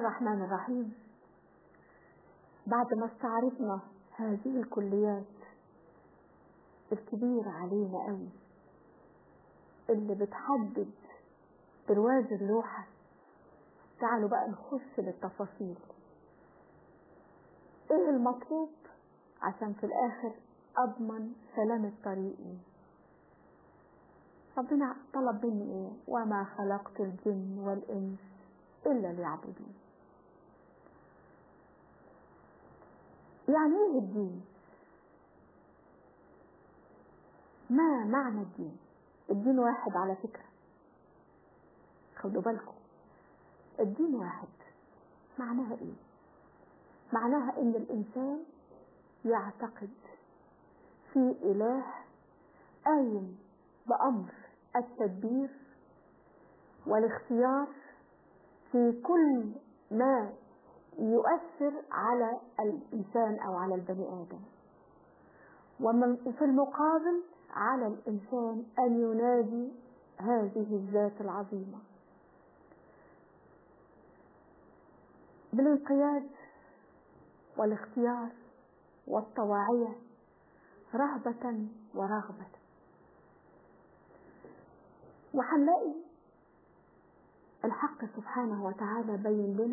الرحمن الرحيم بعد ما استعرضنا هذه الكليات الكبيرة علينا قوي اللي بتحدد برواز اللوحة تعالوا بقى نخش للتفاصيل ايه المطلوب عشان في الاخر اضمن سلامة طريقي ربنا طلب مني ايه وما خلقت الجن والانس الا ليعبدون يعني ايه الدين ما معنى الدين الدين واحد على فكرة خدوا بالكم الدين واحد معناها ايه معناها ان الانسان يعتقد في اله قايم بامر التدبير والاختيار في كل ما يؤثر على الانسان او على البني ادم وفي المقابل على الانسان ان ينادي هذه الذات العظيمه بالانقياد والاختيار والطواعية رهبة ورغبة وهنلاقي الحق سبحانه وتعالى بين لنا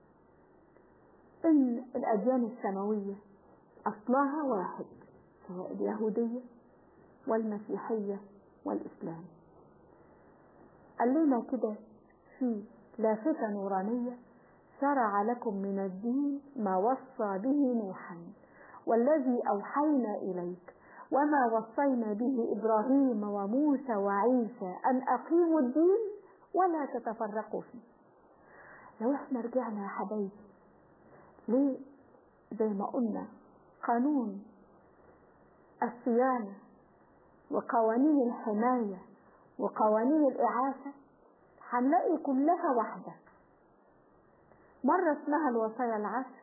ان الاديان السماوية اصلها واحد سواء اليهودية والمسيحية والاسلام قال لنا كده في لافتة نورانية شرع لكم من الدين ما وصى به نوحا والذي أوحينا إليك وما وصينا به إبراهيم وموسى وعيسى أن أقيموا الدين ولا تتفرقوا فيه لو احنا رجعنا يا حبايبي ليه زي ما قلنا قانون الصيانة وقوانين الحماية وقوانين الإعافة هنلاقي كلها واحدة مرة اسمها الوصايا العشر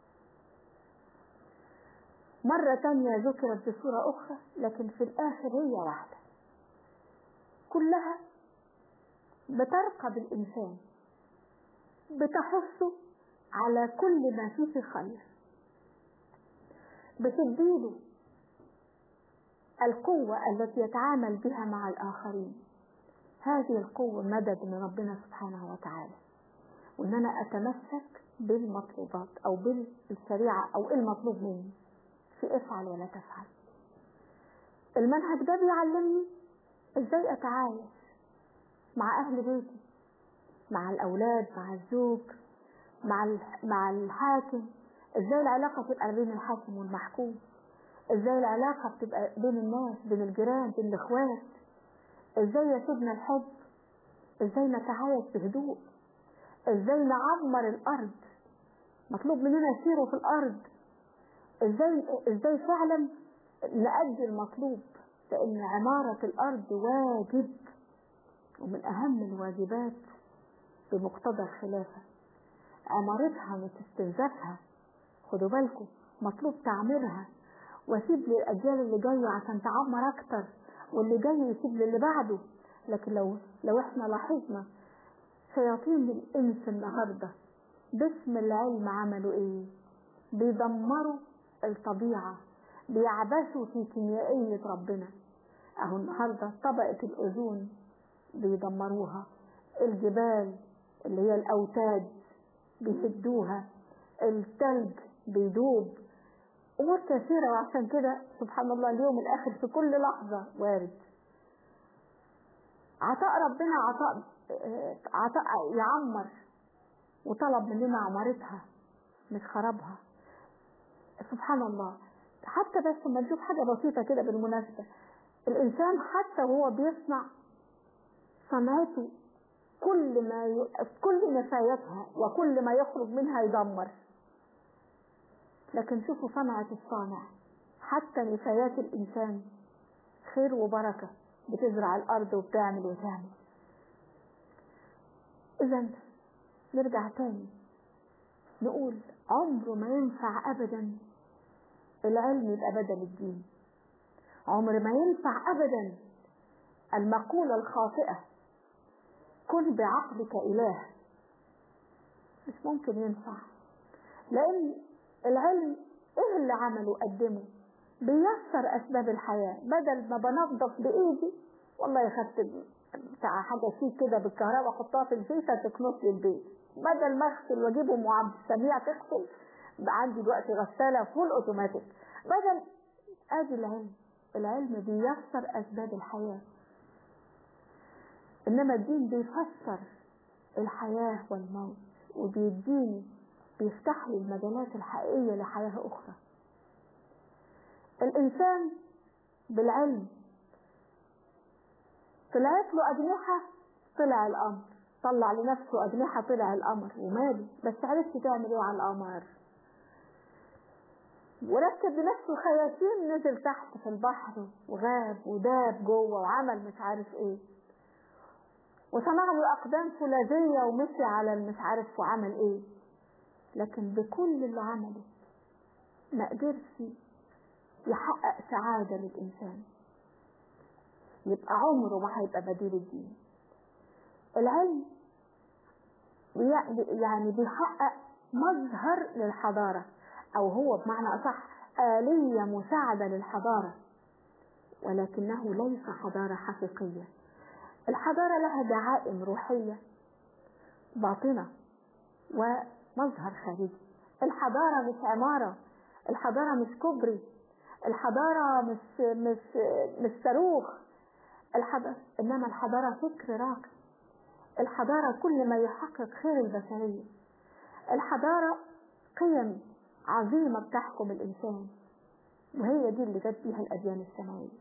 مرة تانية ذكرت بصورة أخرى لكن في الآخر هي واحدة كلها بترقى بالإنسان بتحثه على كل ما فيه خير بتديله القوة التي يتعامل بها مع الآخرين هذه القوة مدد من ربنا سبحانه وتعالى وان انا اتمسك بالمطلوبات او بالشريعة او المطلوب مني في افعل ولا تفعل المنهج ده بيعلمني ازاي اتعايش مع اهل بيتي مع الاولاد مع الزوج مع مع الحاكم ازاي العلاقه تبقى بين الحاكم والمحكوم ازاي العلاقه بتبقى بين الناس بين الجيران بين الاخوات ازاي يسودنا الحب ازاي نتعايش بهدوء ازاي نعمر الارض مطلوب مننا نسيره في الارض ازاي ازاي فعلا نأدي المطلوب لان عمارة الارض واجب ومن اهم الواجبات بمقتضى الخلافة عمارتها مش استنزافها خدوا بالكم مطلوب تعميرها واسيب للاجيال اللي جايه عشان تعمر اكتر واللي جاي يسيب للي بعده لكن لو لو احنا لاحظنا شياطين الانس النهارده باسم العلم عملوا ايه بيدمروا الطبيعه بيعبثوا في كيميائيه ربنا اهو النهارده طبقه الاوزون بيدمروها الجبال اللي هي الاوتاد بيهدوها التلج بيدوب امور كثيره وعشان كده سبحان الله اليوم الاخر في كل لحظه وارد عطاء ربنا عطاء عطاء يعمر وطلب مننا عمارتها مش خرابها سبحان الله حتى بس لما نشوف حاجة بسيطة كده بالمناسبة الإنسان حتى وهو بيصنع صنعته كل ما ي... كل نفايتها وكل ما يخرج منها يدمر لكن شوفوا صنعة الصانع حتى نفايات الإنسان خير وبركة بتزرع الأرض وبتعمل وتعمل إذا نرجع تاني نقول عمره ما ينفع أبدا العلم يبقى بدل الدين عمر ما ينفع أبدا المقولة الخاطئة كن بعقلك إله مش ممكن ينفع لان العلم ايه اللي عمله قدمه بيسر اسباب الحياة بدل ما بنظف بايدي والله خدت بتاع حاجة فيه كده بالكهرباء احطها في الفيشة تكنس لي البيت بدل ما اغسل واجيبهم وعبد السميع تغسل عندي دلوقتي غسالة فول اوتوماتيك بدل ادي العلم العلم بيسر اسباب الحياة انما الدين بيفسر الحياة والموت وبيديني بيفتح لي المجالات الحقيقية لحياة أخرى الإنسان بالعلم طلعت له أجنحة طلع الأمر طلع لنفسه أجنحة طلع القمر وماله بس عرفت تعمل إيه على القمر وركب لنفسه خياشيم نزل تحت في البحر وغاب وداب جوه وعمل مش عارف ايه وصنع له اقدام فولاذيه ومشي على المش عارف وعمل ايه لكن بكل اللي عمله ما قدرش يحقق سعادة للإنسان يبقى عمره ما هيبقى بديل الدين العلم يعني بيحقق مظهر للحضارة أو هو بمعنى أصح آلية مساعدة للحضارة ولكنه ليس حضارة حقيقية الحضارة لها دعائم روحية باطنة ومظهر خارجي الحضارة مش عمارة الحضارة مش كوبري الحضارة مش مش مش صاروخ الحضارة إنما الحضارة فكر راقي الحضارة كل ما يحقق خير البشرية الحضارة قيم عظيمة بتحكم الإنسان وهي دي اللي جت بيها الأديان السماوية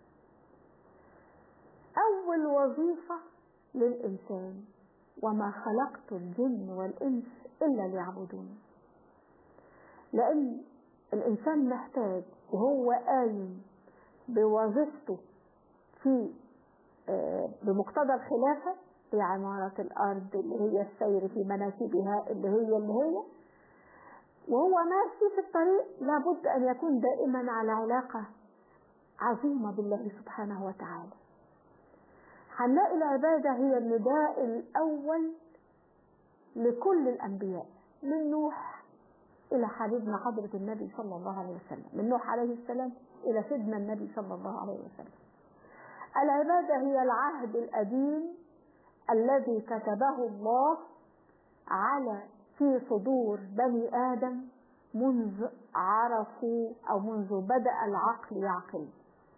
أول وظيفة للإنسان وما خلقت الجن والإنس إلا ليعبدون لأن الإنسان محتاج وهو قايم بوظيفته في بمقتضى الخلافة في عمارة الأرض اللي هي السير في مناسبها اللي هي اللي هي وهو ماشي في الطريق لابد أن يكون دائما على علاقة عظيمة بالله سبحانه وتعالى هنلاقي العبادة هي النداء الأول لكل الأنبياء من نوح إلى حبيبنا حضرة النبي صلى الله عليه وسلم من نوح عليه السلام إلى سيدنا النبي صلى الله عليه وسلم العبادة هي العهد القديم الذي كتبه الله على في صدور بني آدم منذ عرفوا أو منذ بدأ العقل يعقل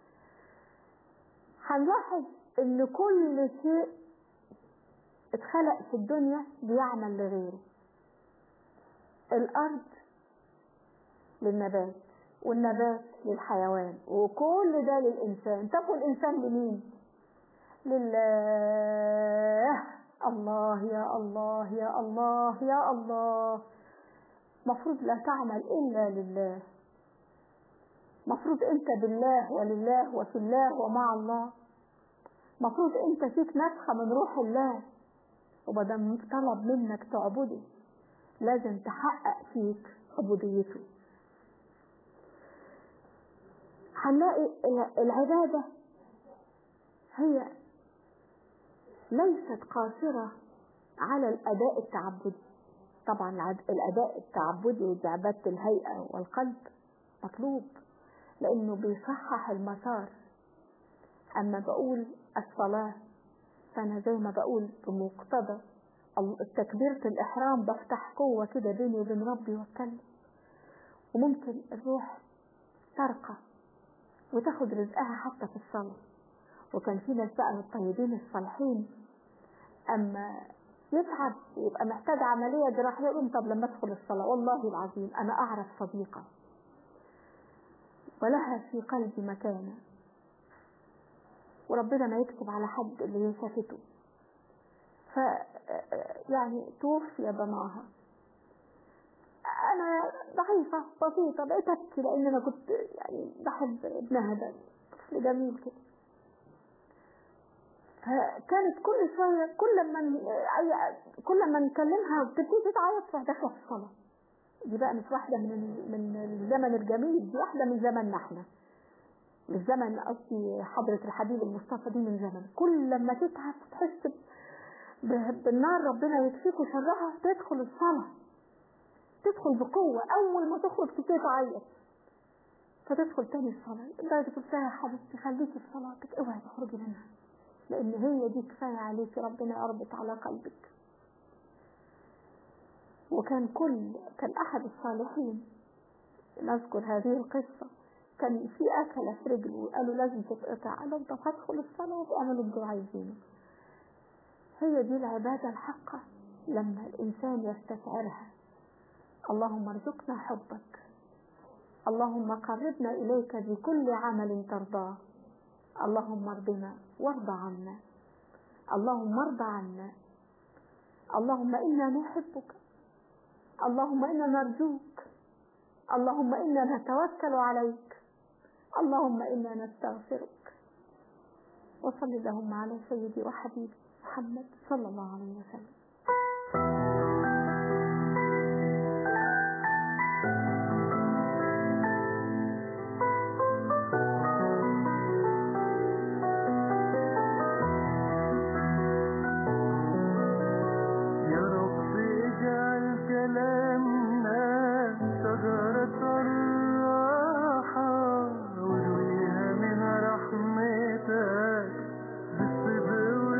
هنلاحظ ان كل شيء اتخلق في الدنيا بيعمل لغيره الارض للنبات والنبات للحيوان وكل ده للانسان طب والانسان لمين لله الله يا الله يا الله يا الله مفروض لا تعمل الا لله مفروض انت بالله ولله وفي الله ومع الله مفروض انت فيك نفخة من روح الله وبدل طلب منك تعبده لازم تحقق فيك عبوديته هنلاقي العبادة هي ليست قاصرة على الأداء التعبدي طبعا الأداء التعبدي وعبادة الهيئة والقلب مطلوب لأنه بيصحح المسار أما بقول الصلاة فأنا زي ما بقول بمقتضى تكبيرة الإحرام بفتح قوة كده بيني وبين ربي واتكلم وممكن الروح ترقى وتاخد رزقها حتى في الصلاة وكان في ناس بقى من الطيبين الصالحين أما يتعب يبقى محتاج عملية جراحية يقول طب لما أدخل الصلاة والله العظيم أنا أعرف صديقة ولها في قلبي مكانة وربنا ما يكتب على حد اللي شافته ف يعني توفي ضناها انا ضعيفة بسيطة بقيت ابكي لان انا كنت يعني بحب ابنها ده طفل جميل كده فكانت كل شوية كل ما كل ما نكلمها بتبتدي تعيط تروح داخلة في الصلاة دي بقى مش واحدة من من الزمن الجميل دي واحدة من زمننا احنا الزمن قصدي حضرة الحبيب المصطفى دي من زمن كل لما تتعب تحس بالنار ربنا يكفيكوا شرها تدخل الصلاة تدخل بقوة أول ما تخرج تبتدي تعيط فتدخل تاني الصلاة انت تقول فيها يا حبيبتي خليكي في صلاتك اوعي تخرجي منها لأن هي دي كفاية عليكي ربنا يربط على قلبك وكان كل كان أحد الصالحين نذكر هذه القصة كان في أكلة في رجله وقالوا لازم تتقطع قال لهم طب هدخل الصلاة وبيعملوا اللي عايزينه هي دي العبادة الحقة لما الإنسان يستشعرها اللهم ارزقنا حبك اللهم قربنا إليك بكل عمل ترضاه اللهم ارضنا وارض عنا اللهم ارض عنا اللهم إنا نحبك اللهم إنا نرجوك اللهم إنا نتوكل عليك اللهم إنا نستغفرك وصل اللهم على سيدي وحبيبي محمد صلى الله عليه وسلم يا رب اجعل كلامنا شجرة الراحة وارويها من رحمتك بالصدق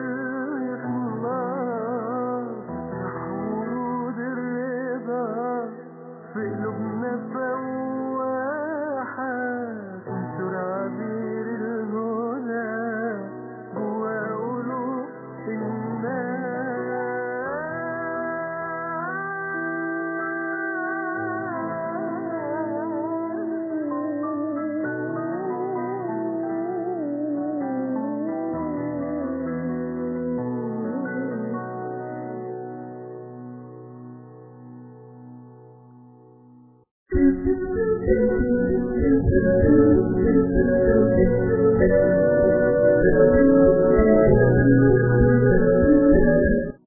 والإخلاص ورود الرضا في قلوبنا فواحة